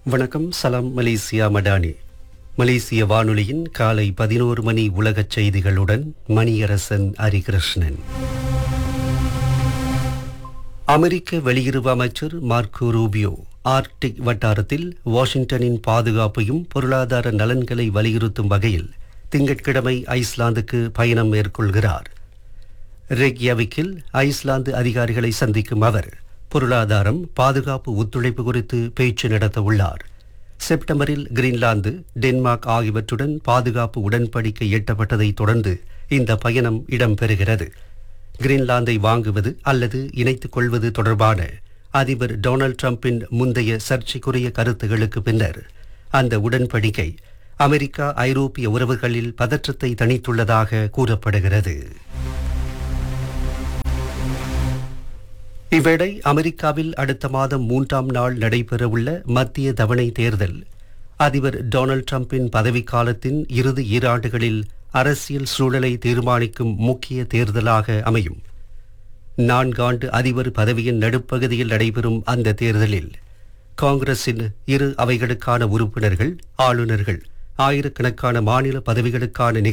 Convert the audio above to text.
வணக்கம் சலாம் மலேசியா மடானி மலேசிய வானொலியின் காலை பதினோரு மணி உலகச் செய்திகளுடன் மணியரசன் ஹரிகிருஷ்ணன் அமெரிக்க வெளியுறவு அமைச்சர் மார்க்கோ ரூபியோ ஆர்டிக் வட்டாரத்தில் வாஷிங்டனின் பாதுகாப்பையும் பொருளாதார நலன்களை வலியுறுத்தும் வகையில் திங்கட்கிழமை ஐஸ்லாந்துக்கு பயணம் மேற்கொள்கிறார் ரெக்யாவிக்கில் ஐஸ்லாந்து அதிகாரிகளை சந்திக்கும் அவர் பொருளாதாரம் பாதுகாப்பு ஒத்துழைப்பு குறித்து பேச்சு நடத்த உள்ளார் செப்டம்பரில் கிரீன்லாந்து டென்மார்க் ஆகியவற்றுடன் பாதுகாப்பு உடன்படிக்கை எட்டப்பட்டதைத் தொடர்ந்து இந்த பயணம் இடம்பெறுகிறது கிரீன்லாந்தை வாங்குவது அல்லது இணைத்துக் கொள்வது தொடர்பான அதிபர் டொனால்ட் ட்ரம்பின் முந்தைய சர்ச்சைக்குரிய கருத்துகளுக்கு பின்னர் அந்த உடன்படிக்கை அமெரிக்கா ஐரோப்பிய உறவுகளில் பதற்றத்தை தணித்துள்ளதாக கூறப்படுகிறது இவ்வேளை அமெரிக்காவில் அடுத்த மாதம் மூன்றாம் நாள் நடைபெறவுள்ள மத்திய தவணை தேர்தல் அதிபர் டொனால்ட் ட்ரம்பின் பதவிக்காலத்தின் இறுதி ஈராண்டுகளில் அரசியல் சூழலை தீர்மானிக்கும் முக்கிய தேர்தலாக அமையும் நான்காண்டு அதிபர் பதவியின் நடுப்பகுதியில் நடைபெறும் அந்த தேர்தலில் காங்கிரசின் இரு அவைகளுக்கான உறுப்பினர்கள் ஆளுநர்கள் ஆயிரக்கணக்கான மாநில பதவிகளுக்கான